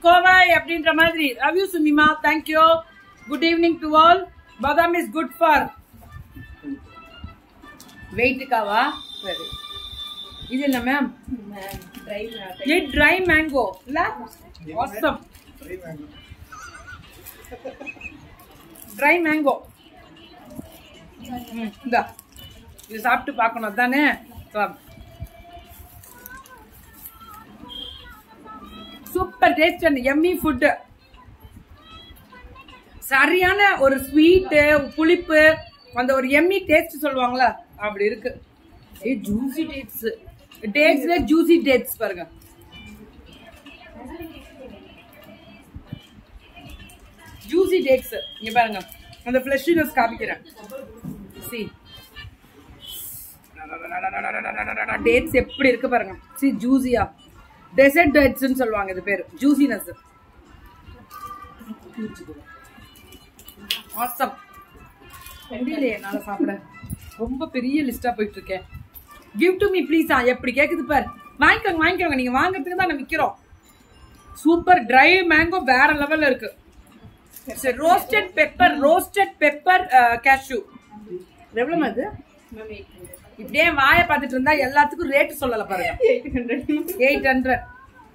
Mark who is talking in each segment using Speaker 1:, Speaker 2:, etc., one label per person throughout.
Speaker 1: கோவை அப்படின்ற மாதிரி love you சுமிமா thank you good evening to all பாதாம் இஸ் குட் ஃபார் வெயிட்டுக்காவா சரி இது என்ன மேம் இது ட்ரை மேங்கோ இல்ல awesome ட்ரை மேங்கோ இந்தா இது சாப்பிட்டு பார்க்கணும் தானே சூப்பர் டேஸ்ட் அண்ட் எம்மி ஃபுட் சரியான ஒரு ஸ்வீட்டு புளிப்பு அந்த ஒரு எம்மி டேஸ்ட் சொல்லுவாங்களா அப்படி இருக்கு ஏ ஜூசி டேட்ஸ் டேட்ஸ்ல ஜூசி டேட்ஸ் பாருங்க ஜூசி டேட்ஸ் இங்க பாருங்க அந்த ஃப்ளஷினஸ் காமிக்கிறேன் சி டேட்ஸ் எப்படி இருக்கு பாருங்க சி ஜூசியா டெசர்ட் டேட்ஸ்னு சொல்லுவாங்க இது பேர் ஜூசினஸ் ஆசம் முடியலையே என்னால சாப்பிட ரொம்ப பெரிய லிஸ்டா போயிட்டு இருக்கேன் கிவ் டு மீ ப்ளீஸ் ஆ எப்படி கேக்குது பார் வாங்கிக்கோங்க வாங்கிக்கோங்க நீங்க வாங்குறதுக்கு தான் நம்ம விக்கிறோம் சூப்பர் ட்ரை மேங்கோ வேற லெவல்ல இருக்கு roasted pepper roasted pepper cashew எவ்வளவு அது இப்படியே வாயை பார்த்துட்டு இருந்தா எல்லாத்துக்கும் ரேட் சொல்லல பாருங்க எயிட் ஹண்ட்ரட்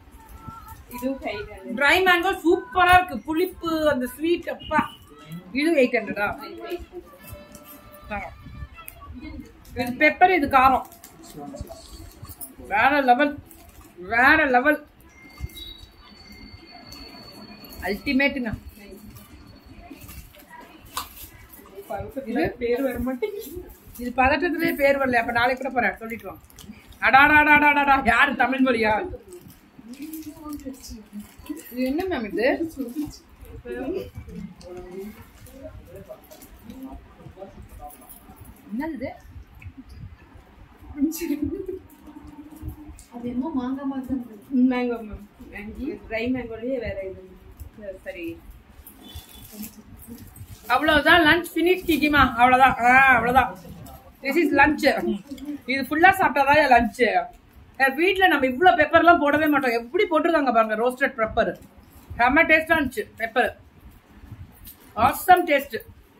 Speaker 1: ட்ரை மேங்கோ சூப்பரா இருக்கு புளிப்பு அந்த ஸ்வீட் அப்பா இது எயிட் ஹண்ட்ரடா இது பெப்பர் இது காரம் வேற லெவல் வேற லெவல் அல்டிமேட்டுங்க
Speaker 2: பேர் வர மாட்டேங்குது
Speaker 1: இது பதட்டத்திலே பேர் வரல அப்ப நாளைக்கு கூட போறேன் சொல்லிட்டு வாங்க அடாடாடாடாடாடா யாரு தமிழ் மொழியா இது என்ன மேம் இது என்னது இது
Speaker 3: அது என்னமோ மாங்காய் மாதிரி தான் இருக்கு.
Speaker 2: மேங்கோ மேம் மேங்கி ட்ரை மேங்கோலயே வேற இது சரி
Speaker 1: அவ்வளவுதான் லஞ்ச் ஃபினிஷ் கிக்கிமா அவ்வளவுதான் ஆ அவ்வளவுதான் திஸ் இஸ் லஞ்ச் இது ஃபுல்லா சாப்பிட்டாதான் லஞ்ச் வீட்ல நம்ம இவ்ளோ பெப்பர்லாம் போடவே மாட்டோம் எப்படி போட்டிருக்காங்க பாருங்க ரோஸ்டட் பெப்பர் செம்ம டேஸ்டா இருந்துச்சு பெப்பர் ஆசம் டேஸ்ட்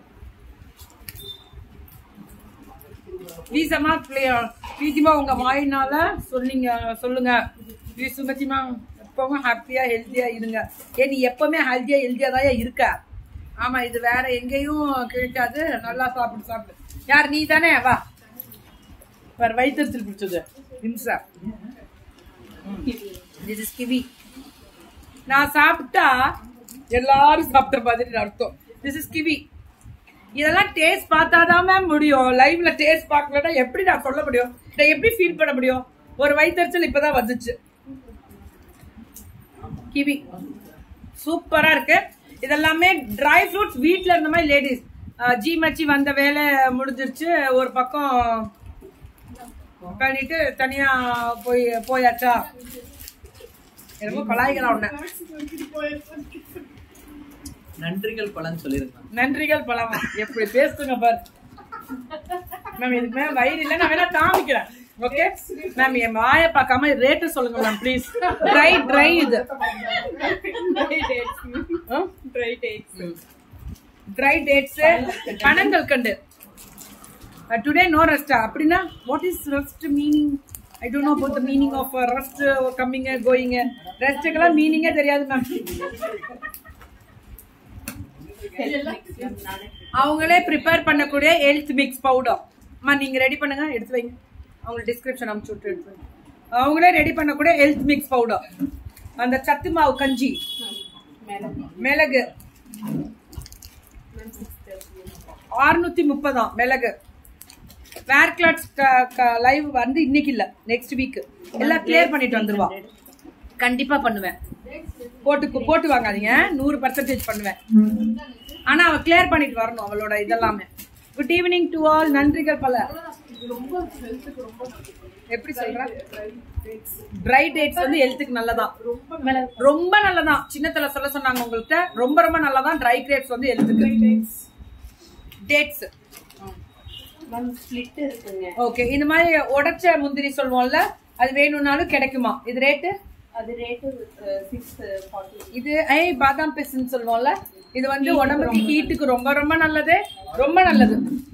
Speaker 1: ப்ளீஸ் அம்மா ப்ளீஸிமா உங்க வாயினால சொல்லிங்க சொல்லுங்க ப்ளீஸ் சுமத்திமா எப்பவும் ஹாப்பியா ஹெல்த்தியா இருங்க ஏ நீ எப்பவுமே ஹெல்த்தியா ஹெல்த்தியா தான் இருக்க ஆமா இது வேற எங்கேயும் கிடைக்காது நல்லா சாப்பிடு சாப்பிடு யார் நீ தானே வா வேற வயிற்றுச்சல் பிடிச்சது இம்சா திஸ் இஸ் கிவி நான் சாப்பிட்டா எல்லாரும் சாப்பிட்ட மாதிரி அர்த்தம் திஸ் இஸ் கிவி இதெல்லாம் டேஸ்ட் பார்த்தாதான் மேம் முடியும் லைவ்ல டேஸ்ட் பார்க்கலன்னா எப்படி நான் சொல்ல முடியும் நான் எப்படி ஃபீல் பண்ண முடியும் ஒரு வயிற்றுச்சல் இப்பதான் வந்துச்சு கிவி சூப்பரா இருக்கு இதெல்லாமே ட்ரை ஃப்ரூட்ஸ் வீட்ல இருந்த மாதிரி லேடிஸ் ஜி மச்சி வந்த வேலை முடிஞ்சிருச்சு ஒரு பக்கம் பண்ணிட்டு தனியா போய் போயாச்சா என்னமோ கலாய்க்கிறா உன்ன
Speaker 4: நன்றிகள் பலன் சொல்லியிருக்காங்க
Speaker 1: நன்றிகள் பலமா எப்படி பேசுங்க பார் மேம் இதுக்கு மேல வயிறு இல்ல நான் வேணா காமிக்கிறேன் ஓகே மேம் என் வாயை பார்க்காம ரேட்டு சொல்லுங்க மேம் ப்ளீஸ் ட்ரை ட்ரை இது
Speaker 2: ட்ரை டேட்ஸ்
Speaker 1: ட்ரை டேட்ஸ் பனங்கள் கண்டு டுடே நோ ரெஸ்டா அப்படின்னா what is rest meaning I don't know about the meaning of rest coming going ரெஸ்ட்டுக்கெல்லாம் மீனிங்கே தெரியாது மேம் அவங்களே ப்ரிப்பேர் பண்ணக்கூடிய ஹெல்த் மிக்ஸ் பவுடர் அம்மா நீங்க ரெடி பண்ணுங்க எடுத்து வைங்க அவங்களுக்கு டிஸ்கிரிப்ஷன் அனுப்பிச்சு விட்டு எடுத்து வைங்க அவங்களே ரெடி பண்ணக்கூடிய ஹெல்த் மிக்ஸ் பவுடர் அந்த சத்து மாவு கஞ்சி மிளகு ஆறுநூத்தி முப்பதாம் மிளகு வேர் கிளாட்ஸ் லைவ் வந்து இன்னைக்கு இல்ல நெக்ஸ்ட் வீக் எல்லாம் கிளியர் பண்ணிட்டு வந்துருவா கண்டிப்பா பண்ணுவேன் போட்டு போட்டு வாங்காதீங்க நூறு பர்சன்டேஜ் பண்ணுவேன் ஆனா அவ கிளியர் பண்ணிட்டு வரணும் அவளோட இதெல்லாமே குட் ஈவினிங் டு ஆல் நன்றிகள் பல எப்படி சொல்ற ட்ரை டேட்ஸ் வந்து ஹெல்த்துக்கு நல்லதான் ரொம்ப நல்லதான் சின்னத்துல சொல்ல சொன்னாங்க உங்கள்கிட்ட ரொம்ப ரொம்ப நல்லதான் ட்ரை கிரேப்ஸ் வந்து ஹெல்த்துக்கு டேட்ஸ்
Speaker 2: மேம் ஸ்பிளிட் இருக்குங்க
Speaker 1: ஓகே இந்த மாதிரி உடைச்ச முந்திரி சொல்லுவோம்ல அது வேணும்னாலும் கிடைக்குமா இது ரேட்டு
Speaker 2: அது ரேட்டு சிக்ஸ் ஃபார்ட்டி
Speaker 1: இது ஐ பாதாம் பிஸ்ன்னு சொல்லுவோம்ல இது வந்து உடம்புக்கு ஹீட்டுக்கு ரொம்ப ரொம்ப நல்லது ரொம்ப நல்லது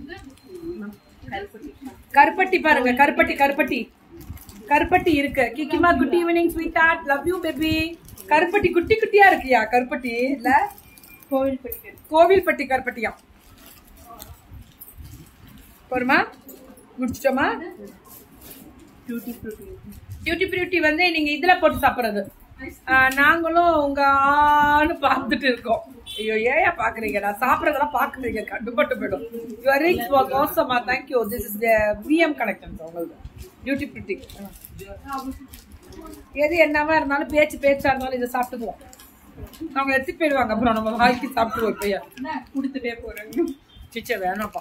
Speaker 1: கருப்பட்டி பாருங்க கருப்பட்டி கருப்பட்டி கருப்பட்டி இருக்கு கிக்கிமா good evening sweetheart love you baby கருப்பட்டி குட்டி குட்டியா இருக்குயா கருப்பட்டி இல்ல
Speaker 2: கோவில் பெட்டி
Speaker 1: கோவில்பட்டி கருப்பட்டியா போருமா முடிச்சிட்டோமா
Speaker 2: டியூட்டி ஃப்ரூட்டி
Speaker 1: டியூட்டி பியூட்டி வந்து நீங்க இதுல போட்டு சாப்பிடுறது ஆஹ் நாங்களும் உங்க ஆன்னு பார்த்துட்டு இருக்கோம் ஐயோ ஏயா பாக்குறீங்க நான் சாப்பிடறதெல்லாம் பாக்குறீங்க கண்டுபட்டு போயிடும் யுவர் ரிச் வாஸ் ஆசமா thank you this is VM connections உங்களுக்கு டியூட்டி பியூட்டி எது என்னவா இருந்தாலும் பேச்சு பேச்சா இருந்தாலும் இதை சாப்பிட்டுக்குவோம் அவங்க எடுத்துட்டு போயிடுவாங்க அப்புறம் நம்ம வாங்கி சாப்பிட்டுருவோம் இப்பயா
Speaker 2: கொடுத்துட்டே போறாங்க
Speaker 1: சிச்ச வேணாம்ப்பா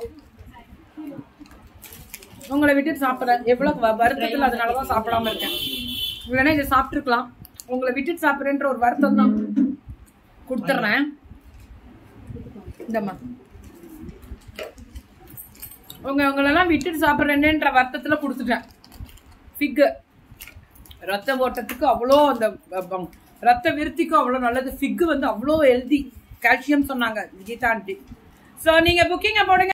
Speaker 1: உங்களை விட்டுட்டு சாப்பிட்றேன் எவ்வளவு வ- வருத்தத்துல அதனாலதான் சாப்பிடாம இருக்கேன் இல்லைன்னா இதை சாப்பிட்டுருக்கலாம் உங்களை விட்டுட்டு சாப்பிட்றேன்ற ஒரு வருத்தம் தான் கொடுத்துட்றேன் இந்தம்மா உங்க உங்களெல்லாம் விட்டுட்டு சாப்பிட்றேன்ற வருத்தத்துல கொடுத்துட்டேன் ஃபிக்கு ரத்த ஓட்டத்துக்கு அவ்வளோ அந்த அ, ப- ரத்த விருத்திக்கும் அவ்வளோ நல்லது ஃபிக்கு வந்து அவ்வளோ ஹெல்தி கால்சியம் சொன்னாங்க விஜிதா ஆண்டி ஸோ நீங்கள் புக்கிங்கை போடுங்க